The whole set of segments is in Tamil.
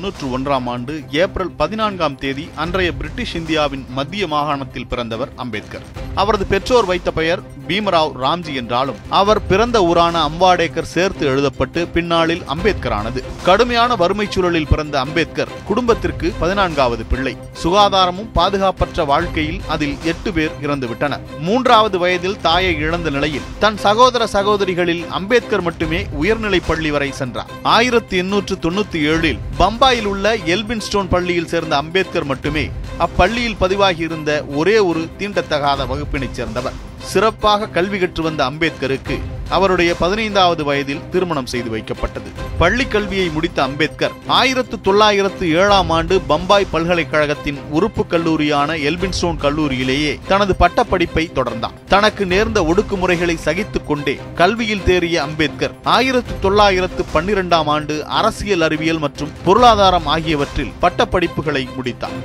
தொன்னூற்று ஒன்றாம் ஆண்டு ஏப்ரல் பதினான்காம் தேதி அன்றைய பிரிட்டிஷ் இந்தியாவின் மத்திய மாகாணத்தில் பிறந்தவர் அம்பேத்கர் அவரது பெற்றோர் வைத்த பெயர் பீமராவ் ராம்ஜி என்றாலும் அவர் பிறந்த ஊரான அம்பாடேக்கர் சேர்த்து எழுதப்பட்டு பின்னாளில் அம்பேத்கர் ஆனது கடுமையான வறுமை சூழலில் பிறந்த அம்பேத்கர் குடும்பத்திற்கு பதினான்காவது பிள்ளை சுகாதாரமும் பாதுகாப்பற்ற வாழ்க்கையில் அதில் எட்டு பேர் இறந்துவிட்டனர் மூன்றாவது வயதில் தாயை இழந்த நிலையில் தன் சகோதர சகோதரிகளில் அம்பேத்கர் மட்டுமே உயர்நிலை பள்ளி வரை சென்றார் ஆயிரத்தி எண்ணூற்று தொண்ணூத்தி ஏழில் பம்பாயில் உள்ள எல்பின்ஸ்டோன் பள்ளியில் சேர்ந்த அம்பேத்கர் மட்டுமே அப்பள்ளியில் பதிவாகியிருந்த ஒரே ஒரு தீண்டத்தகாத வகுப்பினைச் சேர்ந்தவர் சிறப்பாக கல்வி கற்று வந்த அம்பேத்கருக்கு அவருடைய பதினைந்தாவது வயதில் திருமணம் செய்து வைக்கப்பட்டது பள்ளி கல்வியை முடித்த அம்பேத்கர் ஆயிரத்து தொள்ளாயிரத்து ஏழாம் ஆண்டு பம்பாய் பல்கலைக்கழகத்தின் உறுப்பு கல்லூரியான எல்பின்ஸ்டோன் கல்லூரியிலேயே தனது பட்டப்படிப்பை தொடர்ந்தார் தனக்கு நேர்ந்த ஒடுக்குமுறைகளை சகித்துக் கொண்டே கல்வியில் தேறிய அம்பேத்கர் ஆயிரத்து தொள்ளாயிரத்து பன்னிரெண்டாம் ஆண்டு அரசியல் அறிவியல் மற்றும் பொருளாதாரம் ஆகியவற்றில் பட்டப்படிப்புகளை முடித்தார்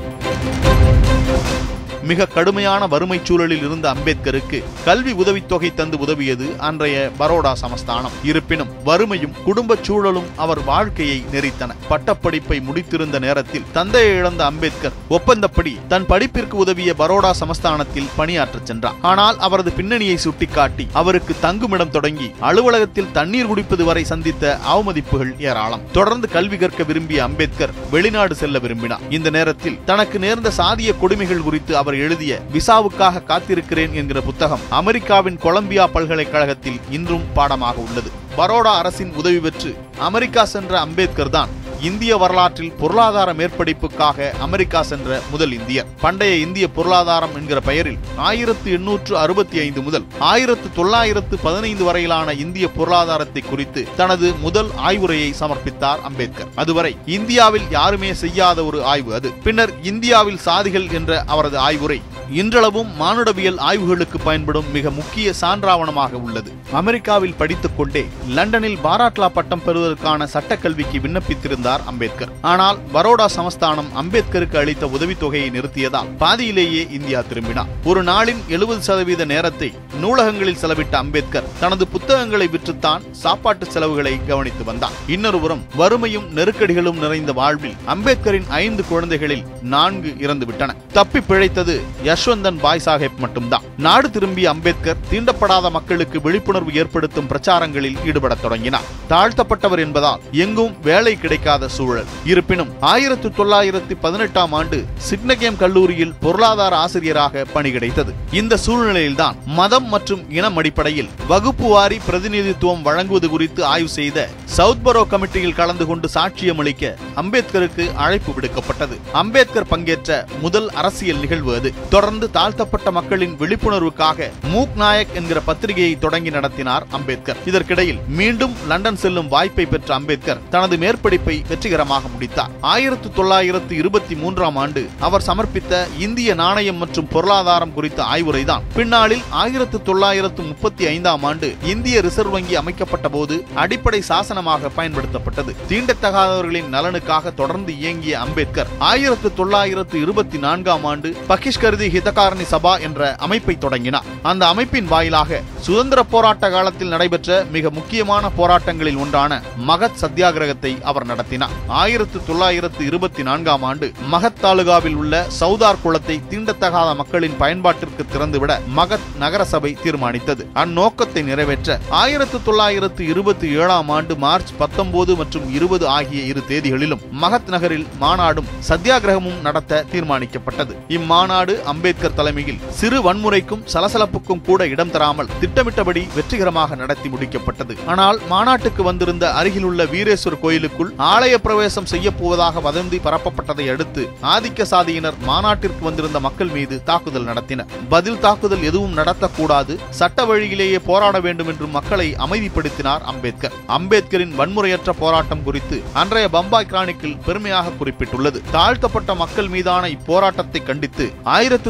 மிக கடுமையான வறுமை சூழலில் இருந்த அம்பேத்கருக்கு கல்வி உதவித்தொகை தந்து உதவியது அன்றைய பரோடா சமஸ்தானம் இருப்பினும் வறுமையும் குடும்ப சூழலும் அவர் வாழ்க்கையை நெறித்தன பட்டப்படிப்பை முடித்திருந்த நேரத்தில் தந்தையை இழந்த அம்பேத்கர் ஒப்பந்தப்படி தன் படிப்பிற்கு உதவிய பரோடா சமஸ்தானத்தில் பணியாற்றச் சென்றார் ஆனால் அவரது பின்னணியை சுட்டிக்காட்டி அவருக்கு தங்குமிடம் தொடங்கி அலுவலகத்தில் தண்ணீர் குடிப்பது வரை சந்தித்த அவமதிப்புகள் ஏராளம் தொடர்ந்து கல்வி கற்க விரும்பிய அம்பேத்கர் வெளிநாடு செல்ல விரும்பினார் இந்த நேரத்தில் தனக்கு நேர்ந்த சாதிய கொடுமைகள் குறித்து அவர் எழுதிய விசாவுக்காக காத்திருக்கிறேன் என்கிற புத்தகம் அமெரிக்காவின் கொலம்பியா பல்கலைக்கழகத்தில் இன்றும் பாடமாக உள்ளது பரோடா அரசின் உதவி பெற்று அமெரிக்கா சென்ற அம்பேத்கர் தான் இந்திய வரலாற்றில் பொருளாதார மேற்படிப்புக்காக அமெரிக்கா சென்ற முதல் இந்தியர் பண்டைய இந்திய பொருளாதாரம் என்கிற பெயரில் ஆயிரத்து எண்ணூற்று அறுபத்தி ஐந்து முதல் ஆயிரத்து தொள்ளாயிரத்து பதினைந்து வரையிலான இந்திய பொருளாதாரத்தை குறித்து தனது முதல் ஆய்வுரையை சமர்ப்பித்தார் அம்பேத்கர் அதுவரை இந்தியாவில் யாருமே செய்யாத ஒரு ஆய்வு அது பின்னர் இந்தியாவில் சாதிகள் என்ற அவரது ஆய்வுரை இன்றளவும் மானுடவியல் ஆய்வுகளுக்கு பயன்படும் மிக முக்கிய சான்றாவணமாக உள்ளது அமெரிக்காவில் படித்துக் கொண்டே லண்டனில் பாராட்லா பட்டம் பெறுவதற்கான சட்டக்கல்விக்கு விண்ணப்பித்திருந்தார் அம்பேத்கர் ஆனால் பரோடா சமஸ்தானம் அம்பேத்கருக்கு அளித்த உதவித்தொகையை நிறுத்தியதால் பாதியிலேயே இந்தியா திரும்பினார் ஒரு நாளின் எழுபது சதவீத நேரத்தை நூலகங்களில் செலவிட்ட அம்பேத்கர் தனது புத்தகங்களை விற்றுத்தான் சாப்பாட்டு செலவுகளை கவனித்து வந்தார் இன்னொருபுறம் வறுமையும் நெருக்கடிகளும் நிறைந்த வாழ்வில் அம்பேத்கரின் ஐந்து குழந்தைகளில் நான்கு இறந்துவிட்டன தப்பி பிழைத்தது யஷ்வந்தன் பாய் சாஹேப் மட்டும்தான் நாடு திரும்பிய அம்பேத்கர் தீண்டப்படாத மக்களுக்கு விழிப்புணர்வு ஏற்படுத்தும் பிரச்சாரங்களில் ஈடுபடத் தொடங்கினார் தாழ்த்தப்பட்டவர் என்பதால் எங்கும் வேலை கிடைக்காத சூழல் இருப்பினும் ஆயிரத்து தொள்ளாயிரத்தி பதினெட்டாம் ஆண்டு சிக்னகேம் கல்லூரியில் பொருளாதார ஆசிரியராக பணி கிடைத்தது இந்த சூழ்நிலையில்தான் மதம் மற்றும் இனம் அடிப்படையில் வகுப்பு வாரி பிரதிநிதித்துவம் வழங்குவது குறித்து ஆய்வு செய்த சவுத்பரோ கமிட்டியில் கலந்து கொண்டு சாட்சியம் அளிக்க அம்பேத்கருக்கு அழைப்பு விடுக்கப்பட்டது அம்பேத்கர் பங்கேற்ற முதல் அரசியல் நிகழ்வு அது தொடர்ந்து தாழ்த்தப்பட்ட மக்களின் விழிப்புணர்வுக்காக மூக் நாயக் என்கிற பத்திரிகையை தொடங்கி நடத்தினார் அம்பேத்கர் இதற்கிடையில் மீண்டும் லண்டன் செல்லும் வாய்ப்பை பெற்ற அம்பேத்கர் தனது மேற்படிப்பை வெற்றிகரமாக முடித்தார் ஆயிரத்து தொள்ளாயிரத்து இருபத்தி மூன்றாம் ஆண்டு அவர் சமர்ப்பித்த இந்திய நாணயம் மற்றும் பொருளாதாரம் குறித்த ஆய்வுரைதான் பின்னாளில் ஆயிரத்து தொள்ளாயிரத்து முப்பத்தி ஐந்தாம் ஆண்டு இந்திய ரிசர்வ் வங்கி அமைக்கப்பட்ட போது அடிப்படை சாசனமாக பயன்படுத்தப்பட்டது தீண்டத்தகாதவர்களின் நலனுக்காக தொடர்ந்து இயங்கிய அம்பேத்கர் ஆயிரத்து தொள்ளாயிரத்து இருபத்தி நான்காம் ஆண்டு பகிஷ்கருதி ஹிதகாரணி சபா என்ற அமைப்பை தொடங்கினார் அந்த அமைப்பின் வாயிலாக சுதந்திர போராட்ட காலத்தில் நடைபெற்ற மிக முக்கியமான போராட்டங்களில் ஒன்றான மகத் சத்தியாகிரகத்தை அவர் நடத்தினார் ஆயிரத்து தொள்ளாயிரத்து இருபத்தி நான்காம் ஆண்டு மகத் தாலுகாவில் உள்ள சவுதார் குளத்தை தீண்டத்தகாத மக்களின் பயன்பாட்டிற்கு திறந்துவிட மகத் நகரசபை தீர்மானித்தது அந்நோக்கத்தை நிறைவேற்ற ஆயிரத்து தொள்ளாயிரத்து இருபத்தி ஏழாம் ஆண்டு மார்ச் பத்தொன்பது மற்றும் இருபது ஆகிய இரு தேதிகளிலும் மகத் நகரில் மாநாடும் சத்தியாகிரகமும் நடத்த தீர்மானிக்கப்பட்டது இம்மாநாடு அம்பேத்கர் தலைமையில் சிறு வன்முறைக்கும் சலசலப்புக்கும் கூட இடம் தராமல் திட்டமிட்டபடி வெற்றிகரமாக நடத்தி முடிக்கப்பட்டது ஆனால் மாநாட்டுக்கு வந்திருந்த அருகிலுள்ள வீரேஸ்வர் கோயிலுக்குள் ஆலய பிரவேசம் செய்ய போவதாக வதந்தி பரப்பப்பட்டதை அடுத்து ஆதிக்க சாதியினர் மாநாட்டிற்கு வந்திருந்த மக்கள் மீது தாக்குதல் நடத்தினர் பதில் தாக்குதல் எதுவும் நடத்தக்கூடாது சட்ட வழியிலேயே போராட வேண்டும் என்று மக்களை அமைதிப்படுத்தினார் அம்பேத்கர் அம்பேத்கரின் வன்முறையற்ற போராட்டம் குறித்து அன்றைய பம்பாய் கிரானிக்கில் பெருமையாக குறிப்பிட்டுள்ளது தாழ்த்தப்பட்ட மக்கள் மீதான இப்போராட்டத்தை கண்டித்து ஆயிரத்து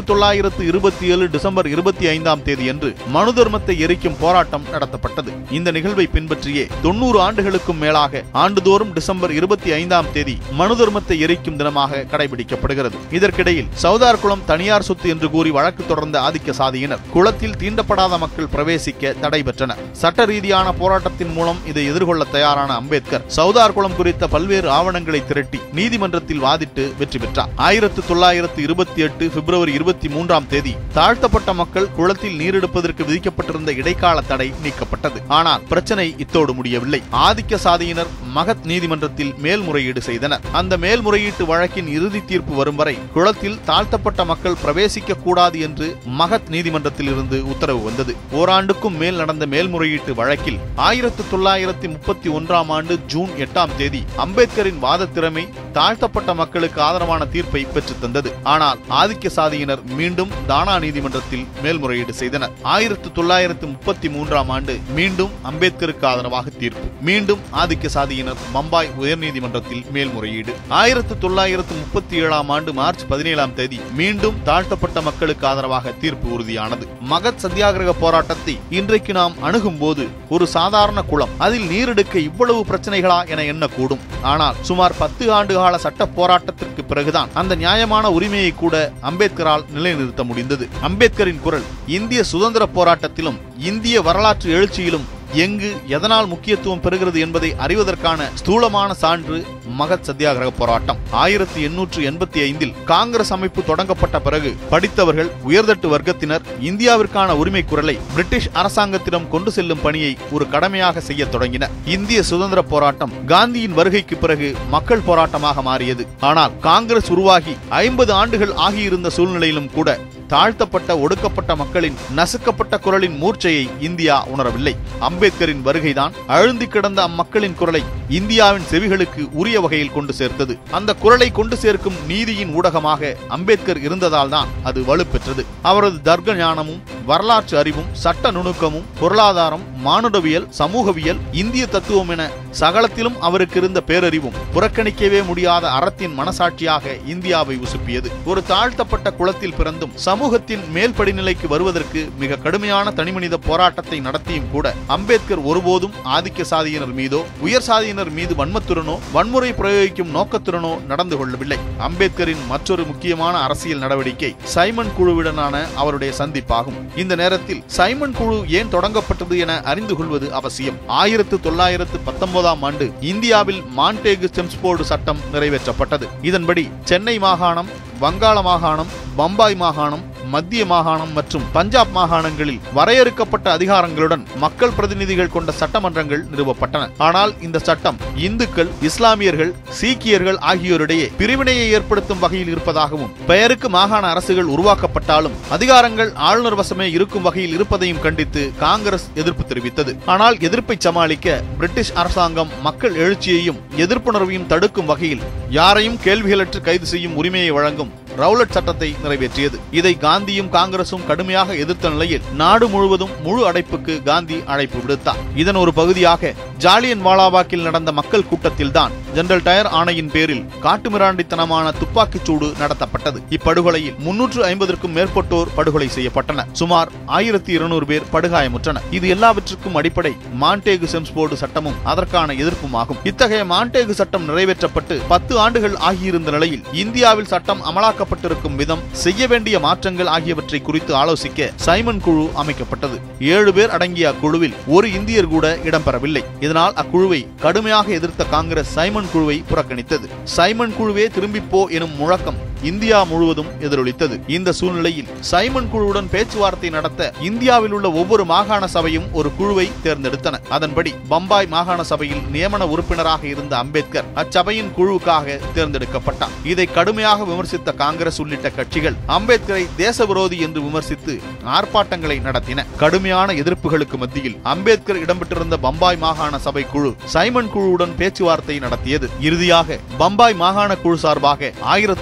தொள்ளாயிரத்து இருபத்தி ஏழு டிசம்பர் இருபத்தி ஐந்தாம் தேதியன்று மனு தர்மத்தை எரிக்கும் போராட்டம் நடத்தப்பட்டது இந்த நிகழ்வை பின்பற்றியே தொண்ணூறு ஆண்டுகளுக்கும் மேலாக ஆண்டுதோறும் டிசம்பர் இருபத்தி ஐந்தாம் தேதி மனு தர்மத்தை எரிக்கும் தினமாக கடைபிடிக்கப்படுகிறது இதற்கிடையில் சவுதார் குளம் தனியார் சொத்து என்று கூறி வழக்கு தொடர்ந்த ஆதிக்க சாதியினர் குளத்தில் தீண்டப்படாத மக்கள் பிரவேசிக்க தடை பெற்றனர் சட்ட ரீதியான போராட்டத்தின் மூலம் இதை எதிர்கொள்ள தயாரான அம்பேத்கர் சவுதார் குளம் குறித்த பல்வேறு ஆவணங்களை திரட்டி நீதிமன்றத்தில் வாதிட்டு வெற்றி பெற்றார் ஆயிரத்து தொள்ளாயிரத்து இருபத்தி எட்டு பிப்ரவரி இருபத்தி மூன்றாம் தேதி தாழ்த்தப்பட்ட மக்கள் குளத்தில் நீரெடுப்பதற்கு விதிக்கப்பட்டிருந்த இடைக்கால தடை நீக்கப்பட்டது ஆனால் பிரச்சனை இத்தோடு முடியவில்லை ஆதிக்க சாதியினர் மகத் நீதிமன்றத்தில் மேல்முறையீடு செய்தனர் அந்த மேல்முறையீட்டு வழக்கின் இறுதி தீர்ப்பு வரும் வரை குளத்தில் தாழ்த்தப்பட்ட மக்கள் பிரவேசிக்க கூடாது என்று மகத் நீதிமன்றத்தில் இருந்து உத்தரவு வந்தது ஓராண்டுக்கும் மேல் நடந்த மேல்முறையீட்டு வழக்கில் ஆயிரத்து தொள்ளாயிரத்தி முப்பத்தி ஒன்றாம் ஆண்டு ஜூன் எட்டாம் தேதி அம்பேத்கரின் வாத திறமை தாழ்த்தப்பட்ட மக்களுக்கு ஆதரவான தீர்ப்பை பெற்றுத் தந்தது ஆனால் ஆதிக்க சாதியினர் மீண்டும் தானா நீதிமன்றத்தில் மேல்முறையீடு செய்தனர் ஆயிரத்து தொள்ளாயிரத்து முப்பத்தி மூன்றாம் ஆண்டு மீண்டும் அம்பேத்கருக்கு ஆதரவாக தீர்ப்பு மீண்டும் ஆதிக்க சாதியினர் பம்பாய் உயர்நீதிமன்றத்தில் மேல்முறையீடு ஆயிரத்து தொள்ளாயிரத்து முப்பத்தி ஏழாம் ஆண்டு மார்ச் பதினேழாம் தேதி மீண்டும் தாழ்த்தப்பட்ட மக்களுக்கு ஆதரவாக தீர்ப்பு உறுதியானது மகத் சத்தியாகிரக போராட்டத்தை இன்றைக்கு நாம் அணுகும் போது ஒரு சாதாரண குளம் அதில் நீரெடுக்க இவ்வளவு பிரச்சனைகளா என எண்ணக்கூடும் ஆனால் சுமார் பத்து ஆண்டு கால சட்ட போராட்டத்திற்கு பிறகுதான் அந்த நியாயமான உரிமையை கூட அம்பேத்கரால் நிலைநிறுத்த முடிந்தது அம்பேத்கரின் குரல் இந்திய சுதந்திர போராட்டத்திலும் இந்திய வரலாற்று எழுச்சியிலும் எங்கு எதனால் முக்கியத்துவம் பெறுகிறது என்பதை அறிவதற்கான ஸ்தூலமான சான்று மகத் சத்தியாகிரக போராட்டம் ஆயிரத்தி எண்ணூற்று எண்பத்தி ஐந்தில் காங்கிரஸ் அமைப்பு தொடங்கப்பட்ட பிறகு படித்தவர்கள் உயர்தட்டு வர்க்கத்தினர் இந்தியாவிற்கான உரிமை குரலை பிரிட்டிஷ் அரசாங்கத்திடம் கொண்டு செல்லும் பணியை ஒரு கடமையாக செய்ய தொடங்கினர் இந்திய சுதந்திர போராட்டம் காந்தியின் வருகைக்கு பிறகு மக்கள் போராட்டமாக மாறியது ஆனால் காங்கிரஸ் உருவாகி ஐம்பது ஆண்டுகள் ஆகியிருந்த சூழ்நிலையிலும் கூட தாழ்த்தப்பட்ட ஒடுக்கப்பட்ட மக்களின் நசுக்கப்பட்ட குரலின் மூர்ச்சையை இந்தியா உணரவில்லை அம்பேத்கரின் வருகைதான் அழுந்தி கிடந்த அம்மக்களின் குரலை இந்தியாவின் செவிகளுக்கு உரிய வகையில் கொண்டு சேர்த்தது அந்த குரலை கொண்டு சேர்க்கும் நீதியின் ஊடகமாக அம்பேத்கர் இருந்ததால் தான் அது வலுப்பெற்றது அவரது தர்க்க ஞானமும் வரலாற்று அறிவும் சட்ட நுணுக்கமும் பொருளாதாரம் மானுடவியல் சமூகவியல் இந்திய தத்துவம் என சகலத்திலும் அவருக்கு இருந்த பேரறிவும் புறக்கணிக்கவே முடியாத அறத்தின் மனசாட்சியாக இந்தியாவை உசுப்பியது ஒரு தாழ்த்தப்பட்ட குளத்தில் பிறந்தும் சமூகத்தின் மேல் படிநிலைக்கு வருவதற்கு மிக கடுமையான தனிமனித போராட்டத்தை நடத்தியும் கூட அம்பேத்கர் ஒருபோதும் ஆதிக்க சாதியினர் மீதோ உயர் சாதியினர் மீது வன்மத்துடனோ வன்முறை பிரயோகிக்கும் நோக்கத்துடனோ நடந்து கொள்ளவில்லை அம்பேத்கரின் மற்றொரு முக்கியமான அரசியல் நடவடிக்கை சைமன் குழுவுடனான அவருடைய சந்திப்பாகும் இந்த நேரத்தில் சைமன் குழு ஏன் தொடங்கப்பட்டது என அறிந்து கொள்வது அவசியம் ஆயிரத்து தொள்ளாயிரத்து பத்தொன்பதாம் ஆண்டு இந்தியாவில் மான்டேகு செம்ஸ்போர்டு சட்டம் நிறைவேற்றப்பட்டது இதன்படி சென்னை மாகாணம் வங்காள மாகாணம் பம்பாய் மாகாணம் மத்திய மாகாணம் மற்றும் பஞ்சாப் மாகாணங்களில் வரையறுக்கப்பட்ட அதிகாரங்களுடன் மக்கள் பிரதிநிதிகள் கொண்ட சட்டமன்றங்கள் நிறுவப்பட்டன ஆனால் இந்த சட்டம் இந்துக்கள் இஸ்லாமியர்கள் சீக்கியர்கள் ஆகியோரிடையே பிரிவினையை ஏற்படுத்தும் வகையில் இருப்பதாகவும் பெயருக்கு மாகாண அரசுகள் உருவாக்கப்பட்டாலும் அதிகாரங்கள் ஆளுநர் வசமே இருக்கும் வகையில் இருப்பதையும் கண்டித்து காங்கிரஸ் எதிர்ப்பு தெரிவித்தது ஆனால் எதிர்ப்பை சமாளிக்க பிரிட்டிஷ் அரசாங்கம் மக்கள் எழுச்சியையும் எதிர்ப்புணர்வையும் தடுக்கும் வகையில் யாரையும் கேள்விகளற்று கைது செய்யும் உரிமையை வழங்கும் ரவுலட் சட்டத்தை நிறைவேற்றியது இதை காந்தியும் காங்கிரசும் கடுமையாக எதிர்த்த நிலையில் நாடு முழுவதும் முழு அடைப்புக்கு காந்தி அழைப்பு விடுத்தார் இதன் ஒரு பகுதியாக ஜாலியன் வாலாபாக்கில் நடந்த மக்கள் கூட்டத்தில்தான் ஜெனரல் டயர் ஆணையின் பேரில் காட்டுமிராண்டித்தனமான துப்பாக்கிச் சூடு நடத்தப்பட்டது இப்படுகொலையில் முன்னூற்று ஐம்பதற்கும் மேற்பட்டோர் படுகொலை செய்யப்பட்டனர் சுமார் ஆயிரத்தி இருநூறு பேர் படுகாயமுற்றனர் இது எல்லாவற்றுக்கும் அடிப்படை மான்டேகு செம்ஸ்போர்டு சட்டமும் அதற்கான எதிர்ப்பும் ஆகும் இத்தகைய மான்டேகு சட்டம் நிறைவேற்றப்பட்டு பத்து ஆண்டுகள் ஆகியிருந்த நிலையில் இந்தியாவில் சட்டம் அமலாக்கப்பட்டிருக்கும் விதம் செய்ய வேண்டிய மாற்றங்கள் ஆகியவற்றை குறித்து ஆலோசிக்க சைமன் குழு அமைக்கப்பட்டது ஏழு பேர் அடங்கிய அக்குழுவில் ஒரு இந்தியர் கூட இடம்பெறவில்லை இதனால் அக்குழுவை கடுமையாக எதிர்த்த காங்கிரஸ் சைமன் குழுவை புறக்கணித்தது சைமன் குழுவே திரும்பிப் போ எனும் முழக்கம் இந்தியா முழுவதும் எதிரொலித்தது இந்த சூழ்நிலையில் சைமன் குழுவுடன் பேச்சுவார்த்தை நடத்த இந்தியாவில் உள்ள ஒவ்வொரு மாகாண சபையும் ஒரு குழுவை தேர்ந்தெடுத்தன அதன்படி பம்பாய் மாகாண சபையில் நியமன உறுப்பினராக இருந்த அம்பேத்கர் அச்சபையின் குழுவுக்காக தேர்ந்தெடுக்கப்பட்டார் இதை கடுமையாக விமர்சித்த காங்கிரஸ் உள்ளிட்ட கட்சிகள் அம்பேத்கரை தேச விரோதி என்று விமர்சித்து ஆர்ப்பாட்டங்களை நடத்தின கடுமையான எதிர்ப்புகளுக்கு மத்தியில் அம்பேத்கர் இடம்பெற்றிருந்த பம்பாய் மாகாண சபை குழு சைமன் குழுவுடன் பேச்சுவார்த்தை நடத்தியது இறுதியாக பம்பாய் மாகாண குழு சார்பாக ஆயிரத்து தொள்ளாயிரத்து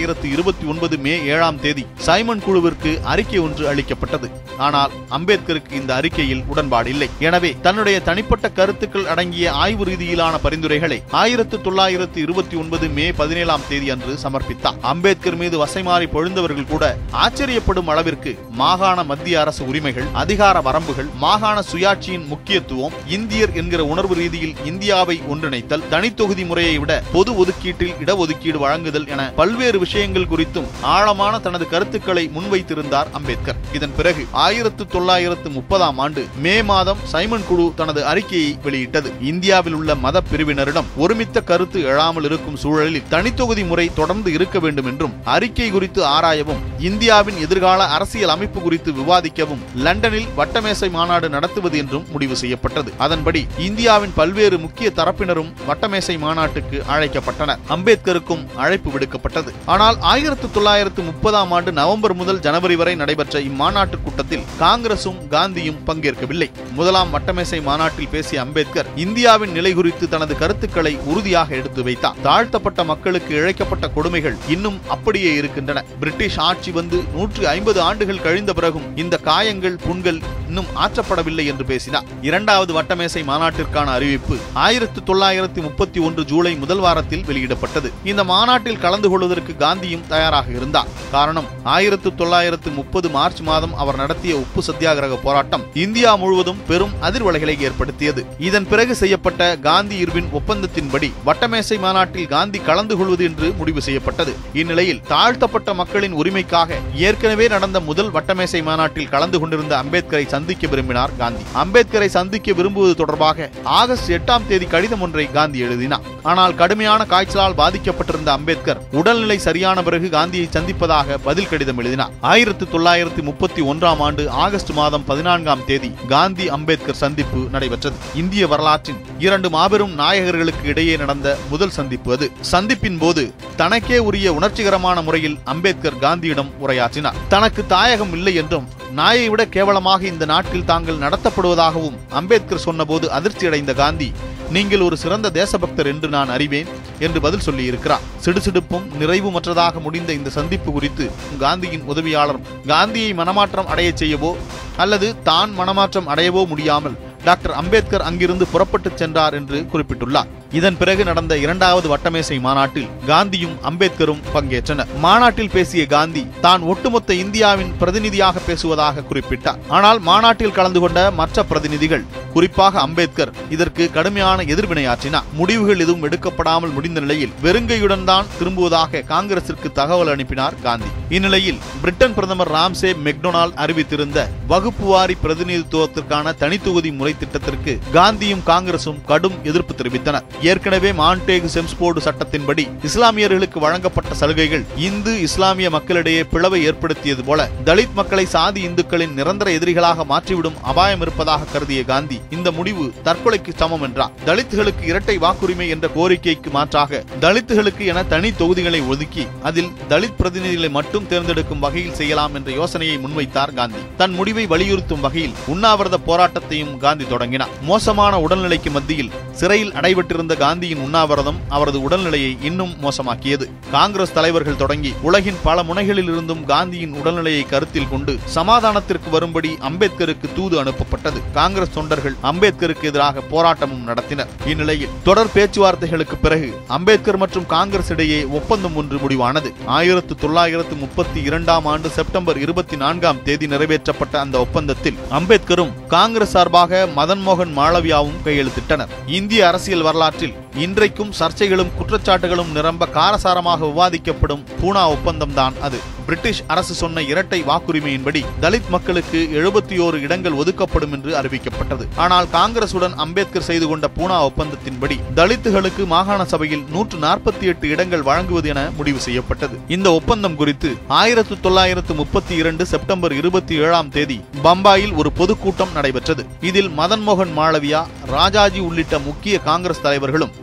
தொள்ளாயிரத்து இருபத்தி ஒன்பது மே ஏழாம் தேதி சைமன் குழுவிற்கு அறிக்கை ஒன்று அளிக்கப்பட்டது ஆனால் அம்பேத்கருக்கு இந்த அறிக்கையில் உடன்பாடு இல்லை எனவே தன்னுடைய தனிப்பட்ட கருத்துக்கள் அடங்கிய ஆய்வு ரீதியிலான பரிந்துரைகளை ஆயிரத்து தொள்ளாயிரத்து இருபத்தி ஒன்பது மே பதினேழாம் தேதி அன்று சமர்ப்பித்தார் அம்பேத்கர் மீது வசைமாறி பொழுந்தவர்கள் கூட ஆச்சரியப்படும் அளவிற்கு மாகாண மத்திய அரசு உரிமைகள் அதிகார வரம்புகள் மாகாண சுயாட்சியின் முக்கியத்துவம் இந்தியர் என்கிற உணர்வு ரீதியில் இந்தியாவை ஒன்றிணைத்தல் தனித்தொகுதி முறையை விட பொது ஒதுக்கீட்டில் இடஒதுக்கீடு வழங்குதல் என பல்வேறு விஷயங்கள் குறித்தும் ஆழமான தனது கருத்துக்களை முன்வைத்திருந்தார் அம்பேத்கர் இதன் பிறகு ஆயிரத்து தொள்ளாயிரத்து முப்பதாம் ஆண்டு மே மாதம் சைமன் குழு தனது அறிக்கையை வெளியிட்டது இந்தியாவில் உள்ள மத பிரிவினரிடம் ஒருமித்த கருத்து எழாமல் இருக்கும் சூழலில் தனித்தொகுதி முறை தொடர்ந்து இருக்க வேண்டும் என்றும் அறிக்கை குறித்து ஆராயவும் இந்தியாவின் எதிர்கால அரசியல் அமைப்பு குறித்து விவாதிக்கவும் லண்டனில் வட்டமேசை மாநாடு நடத்துவது என்றும் முடிவு செய்யப்பட்டது அதன்படி இந்தியாவின் பல்வேறு முக்கிய தரப்பினரும் வட்டமேசை மாநாட்டுக்கு அழைக்கப்பட்டனர் அம்பேத்கருக்கும் அழைப்பு விடுக்கப்பட்டது ஆனால் ஆயிரத்து தொள்ளாயிரத்து முப்பதாம் ஆண்டு நவம்பர் முதல் ஜனவரி வரை நடைபெற்ற இம்மாநாட்டு கூட்டத்தில் காங்கிரசும் காந்தியும் பங்கேற்கவில்லை முதலாம் வட்டமேசை மாநாட்டில் பேசிய அம்பேத்கர் இந்தியாவின் நிலை குறித்து தனது கருத்துக்களை உறுதியாக எடுத்து வைத்தார் தாழ்த்தப்பட்ட மக்களுக்கு இழைக்கப்பட்ட கொடுமைகள் இன்னும் அப்படியே இருக்கின்றன பிரிட்டிஷ் ஆட்சி வந்து நூற்று ஐம்பது ஆண்டுகள் கழிந்த பிறகும் இந்த காயங்கள் புண்கள் இன்னும் ஆற்றப்படவில்லை என்று பேசினார் இரண்டாவது வட்டமேசை மாநாட்டிற்கான அறிவிப்பு ஆயிரத்து தொள்ளாயிரத்து முப்பத்தி ஒன்று ஜூலை முதல் வாரத்தில் வெளியிடப்பட்டது இந்த மாநாட்டில் கலந்து கொள்வதற்கு காந்தியும் தயாராக இருந்தார் காரணம் ஆயிரத்து தொள்ளாயிரத்து முப்பது மார்ச் மாதம் அவர் நடத்திய உப்பு சத்தியாகிரக போராட்டம் இந்தியா முழுவதும் பெரும் அதிர்வலைகளை ஏற்படுத்தியது இதன் பிறகு செய்யப்பட்ட காந்தி இர்வின் ஒப்பந்தத்தின்படி வட்டமேசை மாநாட்டில் காந்தி கலந்து கொள்வது என்று முடிவு செய்யப்பட்டது இந்நிலையில் தாழ்த்தப்பட்ட மக்களின் உரிமைக்காக ஏற்கனவே நடந்த முதல் வட்டமேசை மாநாட்டில் கலந்து கொண்டிருந்த அம்பேத்கரை சந்திக்க விரும்பினார் காந்தி அம்பேத்கரை சந்திக்க விரும்புவது தொடர்பாக ஆகஸ்ட் எட்டாம் தேதி கடிதம் ஒன்றை காந்தி எழுதினார் ஆனால் கடுமையான காய்ச்சலால் பாதிக்கப்பட்டிருந்த அம்பேத்கர் உடல்நிலை சரியான பிறகு காந்தியை சந்திப்பதாக பதில் கடிதம் எழுதினார் ஆயிரத்து தொள்ளாயிரத்து முப்பத்தி ஒன்றாம் ஆண்டு ஆகஸ்ட் மாதம் பதினான்காம் தேதி காந்தி அம்பேத்கர் சந்திப்பு நடைபெற்றது இந்திய வரலாற்றின் இரண்டு மாபெரும் நாயகர்களுக்கு இடையே நடந்த முதல் சந்திப்பு அது சந்திப்பின் போது தனக்கே உரிய உணர்ச்சிகரமான முறையில் அம்பேத்கர் காந்தியிடம் உரையாற்றினார் தனக்கு தாயகம் இல்லை என்றும் நாயை விட கேவலமாக இந்த நாட்டில் தாங்கள் நடத்தப்படுவதாகவும் அம்பேத்கர் சொன்னபோது அதிர்ச்சியடைந்த காந்தி நீங்கள் ஒரு சிறந்த தேசபக்தர் என்று நான் அறிவேன் என்று பதில் சொல்லியிருக்கிறார் சிடுசிடுப்பும் நிறைவுமற்றதாக முடிந்த இந்த சந்திப்பு குறித்து காந்தியின் உதவியாளர் காந்தியை மனமாற்றம் அடையச் செய்யவோ அல்லது தான் மனமாற்றம் அடையவோ முடியாமல் டாக்டர் அம்பேத்கர் அங்கிருந்து புறப்பட்டுச் சென்றார் என்று குறிப்பிட்டுள்ளார் இதன் பிறகு நடந்த இரண்டாவது வட்டமேசை மாநாட்டில் காந்தியும் அம்பேத்கரும் பங்கேற்றனர் மாநாட்டில் பேசிய காந்தி தான் ஒட்டுமொத்த இந்தியாவின் பிரதிநிதியாக பேசுவதாக குறிப்பிட்டார் ஆனால் மாநாட்டில் கலந்து கொண்ட மற்ற பிரதிநிதிகள் குறிப்பாக அம்பேத்கர் இதற்கு கடுமையான எதிர்வினையாற்றினார் முடிவுகள் எதுவும் எடுக்கப்படாமல் முடிந்த நிலையில் வெறுங்கையுடன் தான் திரும்புவதாக காங்கிரசிற்கு தகவல் அனுப்பினார் காந்தி இந்நிலையில் பிரிட்டன் பிரதமர் ராம்சே மெக்டொனால்ட் அறிவித்திருந்த வகுப்பு வாரி பிரதிநிதித்துவத்திற்கான தனித்தொகுதி முறை திட்டத்திற்கு காந்தியும் காங்கிரசும் கடும் எதிர்ப்பு தெரிவித்தனர் ஏற்கனவே மான்டேகு செம்ஸ்போர்டு சட்டத்தின்படி இஸ்லாமியர்களுக்கு வழங்கப்பட்ட சலுகைகள் இந்து இஸ்லாமிய மக்களிடையே பிளவை ஏற்படுத்தியது போல தலித் மக்களை சாதி இந்துக்களின் நிரந்தர எதிரிகளாக மாற்றிவிடும் அபாயம் இருப்பதாக கருதிய காந்தி இந்த முடிவு தற்கொலைக்கு சமம் என்றார் தலித்துகளுக்கு இரட்டை வாக்குரிமை என்ற கோரிக்கைக்கு மாற்றாக தலித்துகளுக்கு என தனி தொகுதிகளை ஒதுக்கி அதில் தலித் பிரதிநிதிகளை மட்டும் தேர்ந்தெடுக்கும் வகையில் செய்யலாம் என்ற யோசனையை முன்வைத்தார் காந்தி தன் முடிவை வலியுறுத்தும் வகையில் உண்ணாவிரத போராட்டத்தையும் காந்தி தொடங்கினார் மோசமான உடல்நிலைக்கு மத்தியில் சிறையில் அடைபட்டிருந்த காந்தியின் உண்ணாவிரதம் அவரது உடல்நிலையை இன்னும் மோசமாக்கியது காங்கிரஸ் தலைவர்கள் தொடங்கி உலகின் பல முனைகளில் இருந்தும் காந்தியின் உடல்நிலையை கருத்தில் கொண்டு சமாதானத்திற்கு வரும்படி அம்பேத்கருக்கு தூது அனுப்பப்பட்டது காங்கிரஸ் தொண்டர்கள் அம்பேத்கருக்கு எதிராக போராட்டமும் நடத்தினர் இந்நிலையில் தொடர் பேச்சுவார்த்தைகளுக்கு பிறகு அம்பேத்கர் மற்றும் காங்கிரஸ் இடையே ஒப்பந்தம் ஒன்று முடிவானது ஆயிரத்து தொள்ளாயிரத்து முப்பத்தி இரண்டாம் ஆண்டு செப்டம்பர் இருபத்தி நான்காம் தேதி நிறைவேற்றப்பட்ட அந்த ஒப்பந்தத்தில் அம்பேத்கரும் காங்கிரஸ் சார்பாக மதன் மோகன் மாளவியாவும் கையெழுத்திட்டனர் இந்திய அரசியல் வரலாற்றில் இன்றைக்கும் சர்ச்சைகளும் குற்றச்சாட்டுகளும் நிரம்ப காரசாரமாக விவாதிக்கப்படும் பூனா ஒப்பந்தம்தான் அது பிரிட்டிஷ் அரசு சொன்ன இரட்டை வாக்குரிமையின்படி தலித் மக்களுக்கு எழுபத்தி ஓரு இடங்கள் ஒதுக்கப்படும் என்று அறிவிக்கப்பட்டது ஆனால் காங்கிரசுடன் அம்பேத்கர் செய்து கொண்ட பூனா ஒப்பந்தத்தின்படி தலித்துகளுக்கு மாகாண சபையில் நூற்று நாற்பத்தி எட்டு இடங்கள் வழங்குவது என முடிவு செய்யப்பட்டது இந்த ஒப்பந்தம் குறித்து ஆயிரத்து தொள்ளாயிரத்து முப்பத்தி இரண்டு செப்டம்பர் இருபத்தி ஏழாம் தேதி பம்பாயில் ஒரு பொதுக்கூட்டம் நடைபெற்றது இதில் மதன் மோகன் மாளவியா ராஜாஜி உள்ளிட்ட முக்கிய காங்கிரஸ் தலைவர்களும்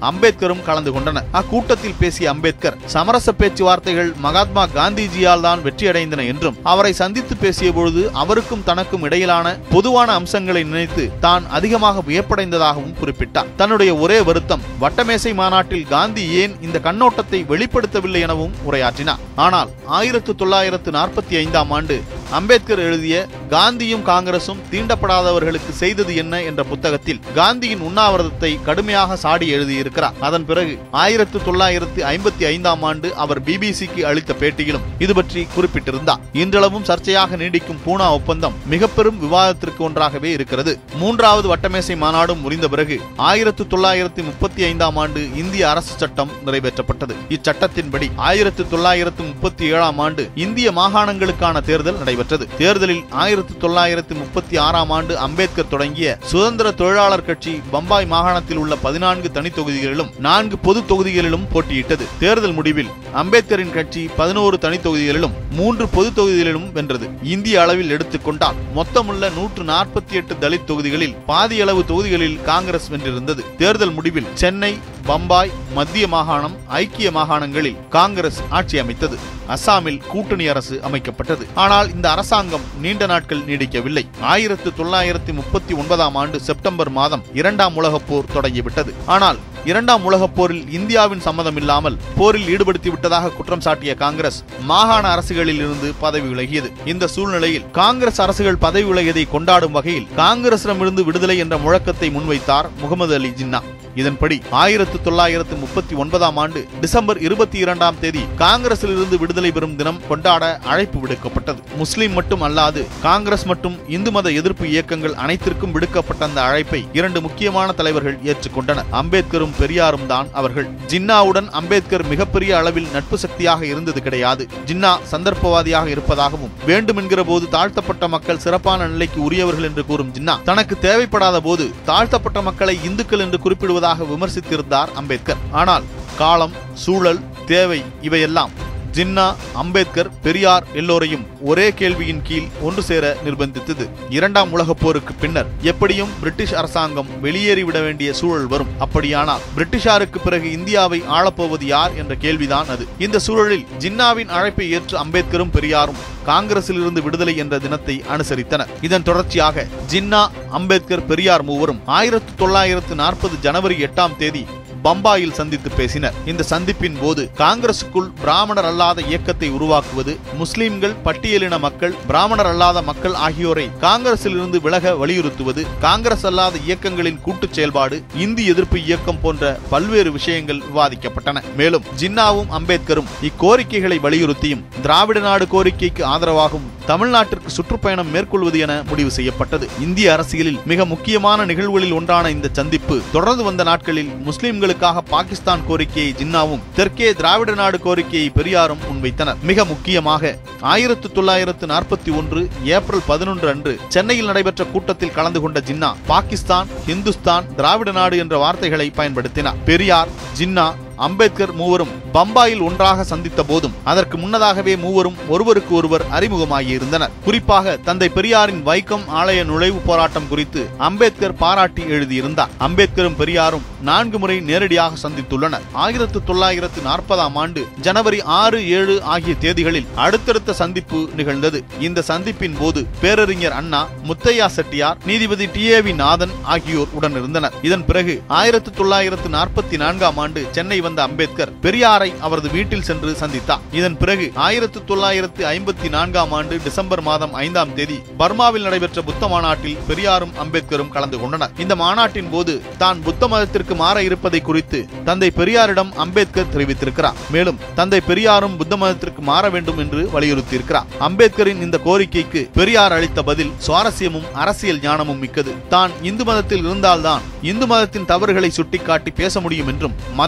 அம்பேத்கரும் கலந்து கொண்டனர் அக்கூட்டத்தில் பேசிய அம்பேத்கர் சமரச பேச்சுவார்த்தைகள் மகாத்மா காந்திஜியால் தான் வெற்றியடைந்தன என்றும் அவரை சந்தித்து பேசிய பொழுது அவருக்கும் தனக்கும் இடையிலான பொதுவான அம்சங்களை நினைத்து தான் அதிகமாக வியப்படைந்ததாகவும் குறிப்பிட்டார் தன்னுடைய ஒரே வருத்தம் வட்டமேசை மாநாட்டில் காந்தி ஏன் இந்த கண்ணோட்டத்தை வெளிப்படுத்தவில்லை எனவும் உரையாற்றினார் ஆனால் ஆயிரத்து தொள்ளாயிரத்து நாற்பத்தி ஐந்தாம் ஆண்டு அம்பேத்கர் எழுதிய காந்தியும் காங்கிரசும் தீண்டப்படாதவர்களுக்கு செய்தது என்ன என்ற புத்தகத்தில் காந்தியின் உண்ணாவிரதத்தை கடுமையாக சாடி எழுதியிருக்கிறார் அதன் பிறகு ஆயிரத்து தொள்ளாயிரத்து ஐம்பத்தி ஐந்தாம் ஆண்டு அவர் பிபிசிக்கு அளித்த பேட்டியிலும் இது பற்றி குறிப்பிட்டிருந்தார் இன்றளவும் சர்ச்சையாக நீடிக்கும் பூனா ஒப்பந்தம் மிக பெரும் விவாதத்திற்கு ஒன்றாகவே இருக்கிறது மூன்றாவது வட்டமேசை மாநாடும் முடிந்த பிறகு ஆயிரத்து தொள்ளாயிரத்து முப்பத்தி ஐந்தாம் ஆண்டு இந்திய அரசு சட்டம் நிறைவேற்றப்பட்டது இச்சட்டத்தின்படி ஆயிரத்து தொள்ளாயிரத்து முப்பத்தி ஏழாம் ஆண்டு இந்திய மாகாணங்களுக்கான தேர்தல் நடைபெற்றது தேர்தலில் ஆயிரத்து தொள்ளாயிரத்து முப்பத்தி ஆறாம் ஆண்டு அம்பேத்கர் தொடங்கிய சுதந்திர தொழிலாளர் கட்சி பம்பாய் மாகாணத்தில் உள்ள பதினான்கு தனி தொகுதிகளிலும் நான்கு பொது தொகுதிகளிலும் போட்டியிட்டது தேர்தல் முடிவில் அம்பேத்கரின் கட்சி பதினோரு தனி தொகுதிகளிலும் மூன்று பொது தொகுதிகளிலும் வென்றது இந்திய அளவில் எடுத்துக்கொண்டால் மொத்தமுள்ள நூற்று நாற்பத்தி எட்டு தலித் தொகுதிகளில் பாதி அளவு தொகுதிகளில் காங்கிரஸ் வென்றிருந்தது தேர்தல் முடிவில் சென்னை பம்பாய் மத்திய மாகாணம் ஐக்கிய மாகாணங்களில் காங்கிரஸ் ஆட்சி அமைத்தது அசாமில் கூட்டணி அரசு அமைக்கப்பட்டது ஆனால் இந்த அரசாங்கம் நீண்ட நாட்கள் நீடிக்கவில்லை ஆயிரத்து தொள்ளாயிரத்தி முப்பத்தி ஒன்பதாம் ஆண்டு செப்டம்பர் மாதம் இரண்டாம் உலகப் போர் தொடங்கிவிட்டது ஆனால் இரண்டாம் உலகப் போரில் இந்தியாவின் சம்மதம் இல்லாமல் போரில் ஈடுபடுத்தி விட்டதாக குற்றம் சாட்டிய காங்கிரஸ் மாகாண அரசுகளில் இருந்து பதவி விலகியது இந்த சூழ்நிலையில் காங்கிரஸ் அரசுகள் பதவி விலகியதை கொண்டாடும் வகையில் காங்கிரசிடமிருந்து விடுதலை என்ற முழக்கத்தை முன்வைத்தார் முகமது அலி ஜின்னா இதன்படி ஆயிரத்து தொள்ளாயிரத்து முப்பத்தி ஒன்பதாம் ஆண்டு டிசம்பர் இருபத்தி இரண்டாம் தேதி காங்கிரசிலிருந்து விடுதலை பெறும் தினம் கொண்டாட அழைப்பு விடுக்கப்பட்டது முஸ்லிம் மட்டும் அல்லாது காங்கிரஸ் மற்றும் இந்து மத எதிர்ப்பு இயக்கங்கள் அனைத்திற்கும் விடுக்கப்பட்ட அந்த அழைப்பை இரண்டு முக்கியமான தலைவர்கள் ஏற்றுக்கொண்டனர் அம்பேத்கரும் பெரியாரும் தான் அவர்கள் ஜின்னாவுடன் அம்பேத்கர் மிகப்பெரிய அளவில் நட்பு சக்தியாக இருந்தது கிடையாது ஜின்னா சந்தர்ப்பவாதியாக இருப்பதாகவும் வேண்டுமென்கிற போது தாழ்த்தப்பட்ட மக்கள் சிறப்பான நிலைக்கு உரியவர்கள் என்று கூறும் ஜின்னா தனக்கு தேவைப்படாத போது தாழ்த்தப்பட்ட மக்களை இந்துக்கள் என்று குறிப்பிடுவதாக விமர்சித்திருந்தார் அம்பேத்கர் ஆனால் காலம் சூழல் தேவை இவையெல்லாம் ஜின்னா அம்பேத்கர் பெரியார் எல்லோரையும் ஒரே கேள்வியின் கீழ் ஒன்று சேர நிர்பந்தித்தது இரண்டாம் உலகப் போருக்கு பின்னர் எப்படியும் பிரிட்டிஷ் அரசாங்கம் வெளியேறிவிட வேண்டிய சூழல் வரும் அப்படியானால் பிரிட்டிஷாருக்கு பிறகு இந்தியாவை ஆளப்போவது யார் என்ற கேள்விதான் அது இந்த சூழலில் ஜின்னாவின் அழைப்பை ஏற்று அம்பேத்கரும் பெரியாரும் காங்கிரசில் இருந்து விடுதலை என்ற தினத்தை அனுசரித்தனர் இதன் தொடர்ச்சியாக ஜின்னா அம்பேத்கர் பெரியார் மூவரும் ஆயிரத்து தொள்ளாயிரத்து நாற்பது ஜனவரி எட்டாம் தேதி பம்பாயில் சந்தித்து பேசினர் இந்த சந்திப்பின் போது காங்கிரசுக்குள் பிராமணர் அல்லாத இயக்கத்தை உருவாக்குவது முஸ்லிம்கள் பட்டியலின மக்கள் பிராமணர் அல்லாத மக்கள் ஆகியோரை காங்கிரசில் இருந்து விலக வலியுறுத்துவது காங்கிரஸ் அல்லாத இயக்கங்களின் கூட்டுச் செயல்பாடு இந்தி எதிர்ப்பு இயக்கம் போன்ற பல்வேறு விஷயங்கள் விவாதிக்கப்பட்டன மேலும் ஜின்னாவும் அம்பேத்கரும் இக்கோரிக்கைகளை வலியுறுத்தியும் திராவிட நாடு கோரிக்கைக்கு ஆதரவாகவும் தமிழ்நாட்டிற்கு சுற்றுப்பயணம் மேற்கொள்வது என முடிவு செய்யப்பட்டது இந்திய அரசியலில் மிக முக்கியமான நிகழ்வுகளில் ஒன்றான இந்த சந்திப்பு தொடர்ந்து வந்த நாட்களில் முஸ்லிம்களுக்காக பாகிஸ்தான் கோரிக்கையை ஜின்னாவும் தெற்கே திராவிட நாடு கோரிக்கையை பெரியாரும் முன்வைத்தனர் மிக முக்கியமாக ஆயிரத்து தொள்ளாயிரத்து நாற்பத்தி ஒன்று ஏப்ரல் பதினொன்று அன்று சென்னையில் நடைபெற்ற கூட்டத்தில் கலந்து கொண்ட ஜின்னா பாகிஸ்தான் இந்துஸ்தான் திராவிட நாடு என்ற வார்த்தைகளை பயன்படுத்தினார் பெரியார் ஜின்னா அம்பேத்கர் மூவரும் பம்பாயில் ஒன்றாக சந்தித்த போதும் அதற்கு முன்னதாகவே மூவரும் ஒருவருக்கு ஒருவர் அறிமுகமாகியிருந்தனர் குறிப்பாக தந்தை பெரியாரின் வைக்கம் ஆலய நுழைவு போராட்டம் குறித்து அம்பேத்கர் பாராட்டி எழுதியிருந்தார் அம்பேத்கரும் பெரியாரும் நான்கு முறை நேரடியாக சந்தித்துள்ளனர் ஆயிரத்து தொள்ளாயிரத்து நாற்பதாம் ஆண்டு ஜனவரி ஆறு ஏழு ஆகிய தேதிகளில் அடுத்தடுத்த சந்திப்பு நிகழ்ந்தது இந்த சந்திப்பின் போது பேரறிஞர் அண்ணா முத்தையா செட்டியார் நீதிபதி டி ஏ வி நாதன் ஆகியோர் உடன் இருந்தனர் இதன் பிறகு ஆயிரத்து தொள்ளாயிரத்து நாற்பத்தி நான்காம் ஆண்டு சென்னை வந்த அம்பேத்கர் பெரியாரை அவரது வீட்டில் சென்று சந்தித்தார் இதன் பிறகு ஆயிரத்து தொள்ளாயிரத்து ஐம்பத்தி நான்காம் ஆண்டு டிசம்பர் மாதம் ஐந்தாம் தேதி பர்மாவில் நடைபெற்ற புத்த மாநாட்டில் பெரியாரும் அம்பேத்கரும் கலந்து கொண்டனர் இந்த மாநாட்டின் போது தான் புத்த மதத்திற்கு மாற இருப்பதை குறித்து தந்தை பெரியாரிடம் அம்பேத்கர் தெரிவித்திருக்கிறார் மேலும் தந்தை பெரியாரும் புத்த மதத்திற்கு மாற வேண்டும் என்று வலியுறுத்தியிருக்கிறார் அம்பேத்கரின் இந்த கோரிக்கைக்கு பெரியார் அளித்த பதில் சுவாரஸ்யமும் அரசியல் ஞானமும் மிக்கது தான் இந்து மதத்தில் இருந்தால்தான் இந்து மதத்தின் தவறுகளை சுட்டிக்காட்டி பேச முடியும் என்றும் மதம் மாறிவிட்ட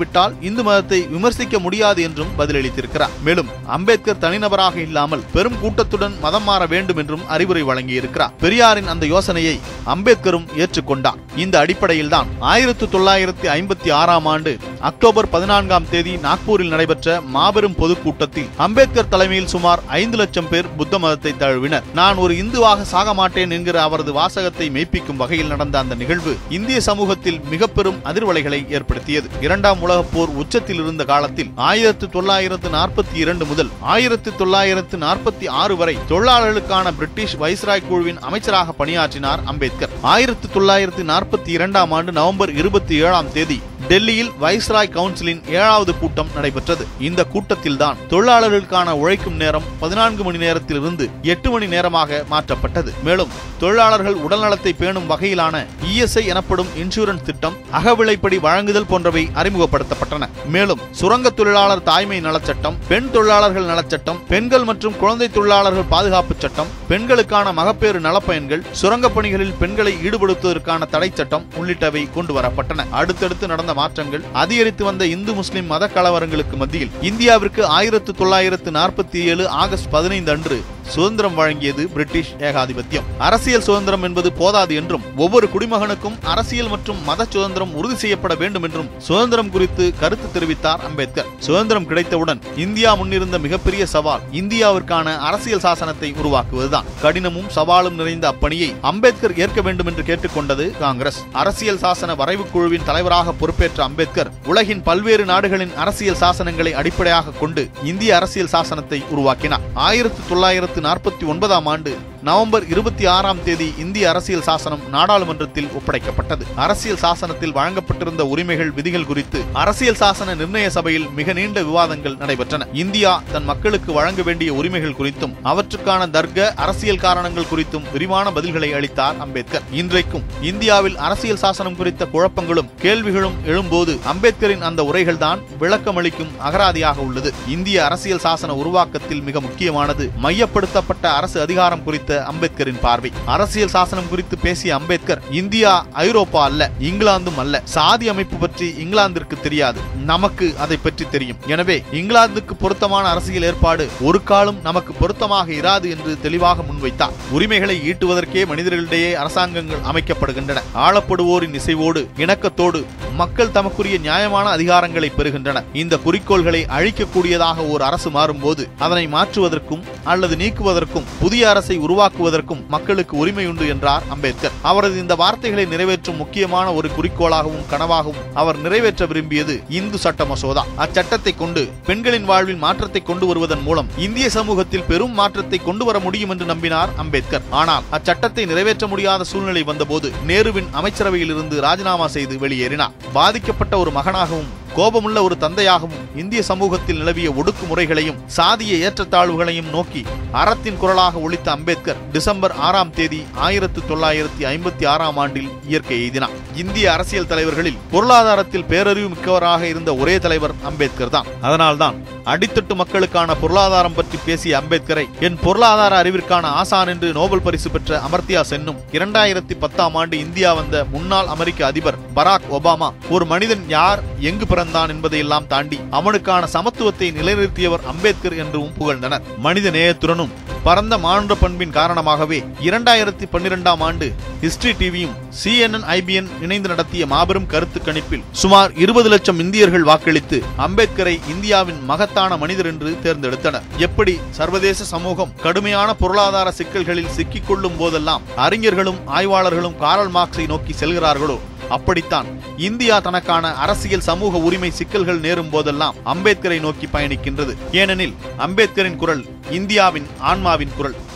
இல்லாவிட்டால் இந்து மதத்தை விமர்சிக்க முடியாது என்றும் பதிலளித்திருக்கிறார் மேலும் அம்பேத்கர் தனிநபராக இல்லாமல் பெரும் கூட்டத்துடன் மதம் மாற வேண்டும் என்றும் அறிவுரை வழங்கியிருக்கிறார் பெரியாரின் அந்த யோசனையை அம்பேத்கரும் ஏற்றுக்கொண்டார் இந்த அடிப்படையில் தான் ஆயிரத்தி தொள்ளாயிரத்தி ஐம்பத்தி ஆறாம் ஆண்டு அக்டோபர் பதினான்காம் தேதி நாக்பூரில் நடைபெற்ற மாபெரும் பொதுக்கூட்டத்தில் அம்பேத்கர் தலைமையில் சுமார் ஐந்து லட்சம் பேர் புத்த மதத்தை தழுவினர் நான் ஒரு இந்துவாக சாக மாட்டேன் என்கிற அவரது வாசகத்தை மெய்ப்பிக்கும் வகையில் நடந்த அந்த நிகழ்வு இந்திய சமூகத்தில் மிக பெரும் அதிர்வலைகளை ஏற்படுத்தியது இரண்டாம் உலகப் போர் உச்சத்தில் இருந்த காலத்தில் ஆயிரத்தி தொள்ளாயிரத்து நாற்பத்தி இரண்டு முதல் ஆயிரத்தி தொள்ளாயிரத்து நாற்பத்தி ஆறு வரை தொழிலாளர்களுக்கான பிரிட்டிஷ் வைஸ்ராய் குழுவின் அமைச்சராக பணியாற்றினார் அம்பேத்கர் ஆயிரத்தி தொள்ளாயிரத்தி நாற்பத்தி இரண்டாம் ஆண்டு நவம்பர் இருபத்தி ஏழாம் தேதி டெல்லியில் வைஸ்ராய் கவுன்சிலின் ஏழாவது கூட்டம் நடைபெற்றது இந்த கூட்டத்தில்தான் தொழிலாளர்களுக்கான உழைக்கும் நேரம் பதினான்கு மணி நேரத்திலிருந்து எட்டு மணி நேரமாக மாற்றப்பட்டது மேலும் தொழிலாளர்கள் உடல்நலத்தை பேணும் வகையிலான இஎஸ்ஐ எனப்படும் இன்சூரன்ஸ் திட்டம் அகவிலைப்படி வழங்குதல் போன்றவை அறிமுகப்படுத்தப்பட்டன மேலும் சுரங்க தொழிலாளர் தாய்மை நலச்சட்டம் பெண் தொழிலாளர்கள் நலச்சட்டம் பெண்கள் மற்றும் குழந்தை தொழிலாளர்கள் பாதுகாப்பு சட்டம் பெண்களுக்கான மகப்பேறு நலப்பயன்கள் சுரங்க பணிகளில் பெண்களை ஈடுபடுத்துவதற்கான தடை சட்டம் உள்ளிட்டவை கொண்டு வரப்பட்டன அடுத்தடுத்து நடந்த மாற்றங்கள் அதிகரித்து வந்த இந்து முஸ்லிம் மத கலவரங்களுக்கு மத்தியில் இந்தியாவிற்கு ஆயிரத்து தொள்ளாயிரத்து நாற்பத்தி ஏழு ஆகஸ்ட் பதினைந்து அன்று சுதந்திரம் வழங்கியது பிரிட்டிஷ் ஏகாதிபத்தியம் அரசியல் சுதந்திரம் என்பது போதாது என்றும் ஒவ்வொரு குடிமகனுக்கும் அரசியல் மற்றும் மத சுதந்திரம் உறுதி செய்யப்பட வேண்டும் என்றும் சுதந்திரம் குறித்து கருத்து தெரிவித்தார் அம்பேத்கர் சுதந்திரம் கிடைத்தவுடன் இந்தியா முன்னிருந்த மிகப்பெரிய சவால் இந்தியாவிற்கான அரசியல் சாசனத்தை உருவாக்குவதுதான் கடினமும் சவாலும் நிறைந்த அப்பணியை அம்பேத்கர் ஏற்க வேண்டும் என்று கேட்டுக்கொண்டது காங்கிரஸ் அரசியல் சாசன வரைவு குழுவின் தலைவராக பொறுப்பேற்ற அம்பேத்கர் உலகின் பல்வேறு நாடுகளின் அரசியல் சாசனங்களை அடிப்படையாக கொண்டு இந்திய அரசியல் சாசனத்தை உருவாக்கினார் ஆயிரத்தி தொள்ளாயிரத்து நாற்பத்தி ஒன்பதாம் ஆண்டு நவம்பர் இருபத்தி ஆறாம் தேதி இந்திய அரசியல் சாசனம் நாடாளுமன்றத்தில் ஒப்படைக்கப்பட்டது அரசியல் சாசனத்தில் வழங்கப்பட்டிருந்த உரிமைகள் விதிகள் குறித்து அரசியல் சாசன நிர்ணய சபையில் மிக நீண்ட விவாதங்கள் நடைபெற்றன இந்தியா தன் மக்களுக்கு வழங்க வேண்டிய உரிமைகள் குறித்தும் அவற்றுக்கான தர்க்க அரசியல் காரணங்கள் குறித்தும் விரிவான பதில்களை அளித்தார் அம்பேத்கர் இன்றைக்கும் இந்தியாவில் அரசியல் சாசனம் குறித்த குழப்பங்களும் கேள்விகளும் எழும்போது அம்பேத்கரின் அந்த உரைகள்தான் விளக்கமளிக்கும் அகராதியாக உள்ளது இந்திய அரசியல் சாசன உருவாக்கத்தில் மிக முக்கியமானது மையப்படுத்தப்பட்ட அரசு அதிகாரம் குறித்த அம்பேத்கரின் பார்வை அரசியல் சாசனம் குறித்து பேசிய அம்பேத்கர் இந்தியா ஐரோப்பா அல்ல இங்கிலாந்தும் அல்ல சாதி அமைப்பு பற்றி இங்கிலாந்திற்கு தெரியாது நமக்கு அதை பற்றி தெரியும் எனவே இங்கிலாந்துக்கு பொருத்தமான அரசியல் ஏற்பாடு ஒரு காலம் நமக்கு பொருத்தமாக இராது என்று தெளிவாக முன்வைத்தார் உரிமைகளை ஈட்டுவதற்கே மனிதர்களிடையே அரசாங்கங்கள் அமைக்கப்படுகின்றன ஆளப்படுவோரின் இசைவோடு இணக்கத்தோடு மக்கள் தமக்குரிய நியாயமான அதிகாரங்களை பெறுகின்றனர் இந்த குறிக்கோள்களை அழிக்கக்கூடியதாக ஓர் அரசு மாறும்போது அதனை மாற்றுவதற்கும் அல்லது நீக்குவதற்கும் புதிய அரசை உருவாக்குவதற்கும் மக்களுக்கு உரிமை உண்டு என்றார் அம்பேத்கர் அவரது இந்த வார்த்தைகளை நிறைவேற்றும் முக்கியமான ஒரு குறிக்கோளாகவும் கனவாகவும் அவர் நிறைவேற்ற விரும்பியது இந்து சட்ட மசோதா அச்சட்டத்தை கொண்டு பெண்களின் வாழ்வில் மாற்றத்தை கொண்டு வருவதன் மூலம் இந்திய சமூகத்தில் பெரும் மாற்றத்தை கொண்டு வர முடியும் என்று நம்பினார் அம்பேத்கர் ஆனால் அச்சட்டத்தை நிறைவேற்ற முடியாத சூழ்நிலை வந்தபோது நேருவின் அமைச்சரவையில் இருந்து ராஜினாமா செய்து வெளியேறினார் பாதிக்கப்பட்ட ஒரு மகனாகவும் கோபமுள்ள ஒரு தந்தையாகவும் இந்திய சமூகத்தில் நிலவிய ஒடுக்குமுறைகளையும் சாதிய ஏற்றத்தாழ்வுகளையும் நோக்கி அறத்தின் குரலாக ஒழித்த அம்பேத்கர் டிசம்பர் ஆறாம் தேதி ஆயிரத்து தொள்ளாயிரத்தி ஐம்பத்தி ஆறாம் ஆண்டில் இயற்கை எய்தினார் இந்திய அரசியல் தலைவர்களில் பொருளாதாரத்தில் பேரறிவு மிக்கவராக இருந்த ஒரே தலைவர் அம்பேத்கர் தான் அதனால்தான் அடித்தட்டு மக்களுக்கான பொருளாதாரம் பற்றி பேசிய அம்பேத்கரை என் பொருளாதார அறிவிற்கான ஆசான் என்று நோபல் பரிசு பெற்ற அமர்த்தியா சென்னும் இரண்டாயிரத்தி பத்தாம் ஆண்டு இந்தியா வந்த முன்னாள் அமெரிக்க அதிபர் பராக் ஒபாமா ஒரு மனிதன் யார் எங்கு பிறந்தான் என்பதையெல்லாம் தாண்டி அவனுக்கான சமத்துவத்தை நிலைநிறுத்தியவர் அம்பேத்கர் என்றும் புகழ்ந்தனர் மனித நேயத்துடனும் பரந்த மானுட பண்பின் காரணமாகவே இரண்டாயிரத்தி பன்னிரெண்டாம் ஆண்டு ஹிஸ்டரி டிவியும் சிஎன்என் ஐபிஎன் இணைந்து நடத்திய மாபெரும் கருத்து கணிப்பில் சுமார் இருபது லட்சம் இந்தியர்கள் வாக்களித்து அம்பேத்கரை இந்தியாவின் மகத்தான மனிதர் என்று தேர்ந்தெடுத்தனர் எப்படி சர்வதேச சமூகம் கடுமையான பொருளாதார சிக்கல்களில் சிக்கிக் கொள்ளும் போதெல்லாம் அறிஞர்களும் ஆய்வாளர்களும் காரல் மார்க்ஸை நோக்கி செல்கிறார்களோ அப்படித்தான் இந்தியா தனக்கான அரசியல் சமூக உரிமை சிக்கல்கள் நேரும் போதெல்லாம் அம்பேத்கரை நோக்கி பயணிக்கின்றது ஏனெனில் அம்பேத்கரின் குரல் இந்தியாவின் ஆன்மாவின் குரல்